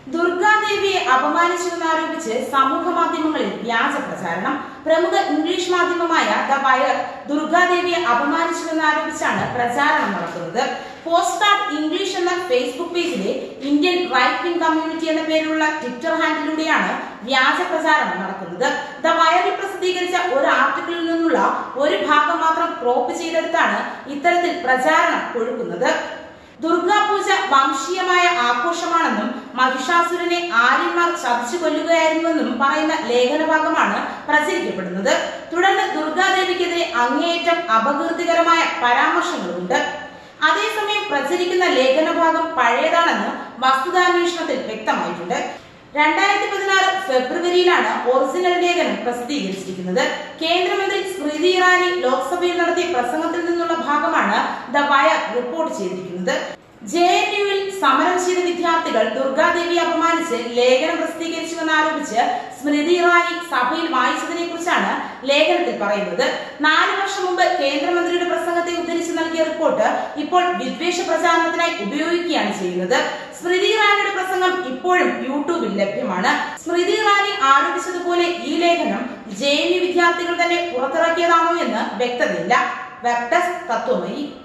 ദുർഗാദേവിയെ അപമാനിച്ചുവെന്നാരോപിച്ച് സമൂഹ മാധ്യമങ്ങളിൽ വ്യാജ പ്രചാരണം പ്രമുഖ ഇംഗ്ലീഷ് മാധ്യമമായ ദ വയർ ദുർഗാദേവിയെ അപമാനിച്ചുവെന്നാരോപിച്ചാണ് പ്രചാരണം നടത്തുന്നത് പോസ്റ്റ് കാർഡ് ഇംഗ്ലീഷ് എന്ന ഫേസ്ബുക്ക് പേജിലെ ഇന്ത്യൻ റൈറ്റ് വിംഗ് കമ്മ്യൂണിറ്റി എന്ന പേരിലുള്ള ട്വിറ്റർ ഹാൻഡിലൂടെയാണ് വ്യാജ പ്രചാരണം നടക്കുന്നത് ദ വയറിൽ പ്രസിദ്ധീകരിച്ച ഒരു ആർട്ടിക്കിളിൽ നിന്നുള്ള ഒരു ഭാഗം മാത്രം ക്രോപ്പ് ചെയ്തെടുത്താണ് ഇത്തരത്തിൽ പ്രചാരണം കൊഴുക്കുന്നത് ദുർഗാപൂജ വംശീയമായ ആഘോഷമാണെന്നും മഹിഷാസുരനെ ആര്യന്മാർ ചതച്ചു കൊല്ലുകയായിരുന്നുവെന്നും പറയുന്ന ലേഖനഭാഗമാണ് പ്രചരിക്കപ്പെടുന്നത് തുടർന്ന് ദുർഗാദേവിക്കെതിരെ അങ്ങേയറ്റം അപകീർത്തികരമായ പരാമർശങ്ങളുണ്ട് അതേസമയം പ്രചരിക്കുന്ന ലേഖനഭാഗം പഴയതാണെന്ന് വസ്തുതാന്വേഷണത്തിൽ വ്യക്തമായിട്ടുണ്ട് രണ്ടായിരത്തി പതിനാറ് ഫെബ്രുവരിയിലാണ് ഒറിജിനൽ ലേഖനം പ്രസിദ്ധീകരിച്ചിരിക്കുന്നത് കേന്ദ്രമന്ത്രി സ്മൃതി ഇറാനി ലോക്സഭയിൽ നടത്തിയ പ്രസംഗത്തിൽ നിന്നുള്ള ഭാഗമാണ് ദ വയർ റിപ്പോർട്ട് ചെയ്തിരിക്കുന്നത് ജെ എൻ യുവിൽ സമരം ചെയ്ത വിദ്യാർത്ഥികൾ ദുർഗാദേവിയെ അപമാനിച്ച് ലേഖനം പ്രസിദ്ധീകരിച്ചുവെന്ന് ആരോപിച്ച് സ്മൃതി ഇറാനി സഭയിൽ വായിച്ചതിനെ കുറിച്ചാണ് ലേഖനത്തിൽ പറയുന്നത് നാല് വർഷം മുമ്പ് കേന്ദ്രമന്ത്രിയുടെ പ്രസംഗത്തെ ഉദ്ധരിച്ച് നൽകിയ റിപ്പോർട്ട് ഇപ്പോൾ വിദ്വേഷ പ്രചാരണത്തിനായി ഉപയോഗിക്കുകയാണ് ചെയ്യുന്നത് സ്മൃതി ഇറാനിയുടെ പ്രസംഗം ഇപ്പോഴും യൂട്യൂബിൽ ലഭ്യമാണ് സ്മൃതി ഇറാനി ആരോപിച്ചതുപോലെ ഈ ലേഖനം ജെ എൻ യു വിദ്യാർത്ഥികൾ തന്നെ പുറത്തിറക്കിയതാണോ എന്ന് വ്യക്തതയില്ല വെബ് ഡെസ്ക് തത്വമയി